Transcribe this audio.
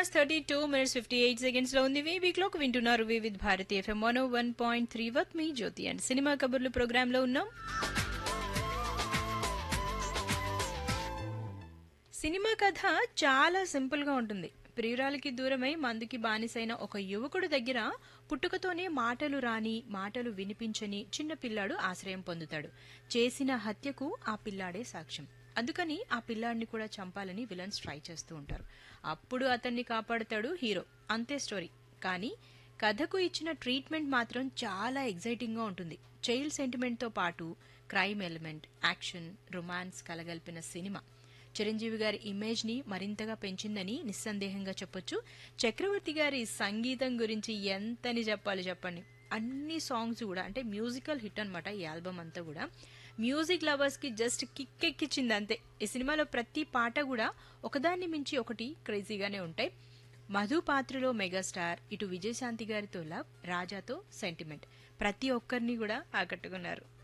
hours thirty two minutes fifty eight seconds లో ఉంది week లో వింటున్నారు Vividh Bharati FM one one point three with me Jyoti and cinema కబుర్లు programme లో ఉన్నాం సినిమా కథ చాలా సింపుల్ గా ఉంటుంది ప్రియురాలికి దూరమై మందుకి బానిసైన ఒక యువకుడు దగ్గర పుట్టుకతోనే మాటలు రాని మాటలు వినిపించని చిన్న పిల్లాడు ఆశ్రయం పొందుతాడు చేసిన హత్యకు ఆ పిల్లాడే సాక్ష్యం అందుకని ఆ పిల్లాడిని కూడా చంపాలని విలన్స్ ట్రై చేస్తూ ఉంటారు అప్పుడు అతన్ని కాపాడుతాడు హీరో అంతే స్టోరీ కానీ కథకు ఇచ్చిన ట్రీట్మెంట్ మాత్రం చాలా ఎగ్జైటింగ్ గా ఉంటుంది చైల్డ్ సెంటిమెంట్ తో పాటు క్రైమ్ ఎలిమెంట్ యాక్షన్ రొమాన్స్ కలగలిపిన సినిమా చిరంజీవి గారి ఇమేజ్ ని మరింతగా పెంచిందని నిస్సందేహంగా చెప్పొచ్చు చక్రవర్తి గారి సంగీతం గురించి ఎంతని చెప్పాలి చెప్పండి అన్ని సాంగ్స్ కూడా అంటే మ్యూజికల్ హిట్ అన్నమాట ఈ ఆల్బమ్ అంతా కూడా మ్యూజిక్ లవర్స్ కి జస్ట్ కిక్ ఎక్కిచ్చింది అంతే ఈ సినిమాలో ప్రతి పాట కూడా ఒకదాన్ని మించి ఒకటి క్రేజీగానే ఉంటాయి మధు పాత్రలో మెగాస్టార్ ఇటు విజయశాంతి గారితో లవ్ రాజాతో సెంటిమెంట్ ప్రతి ఒక్కరిని కూడా ఆకట్టుకున్నారు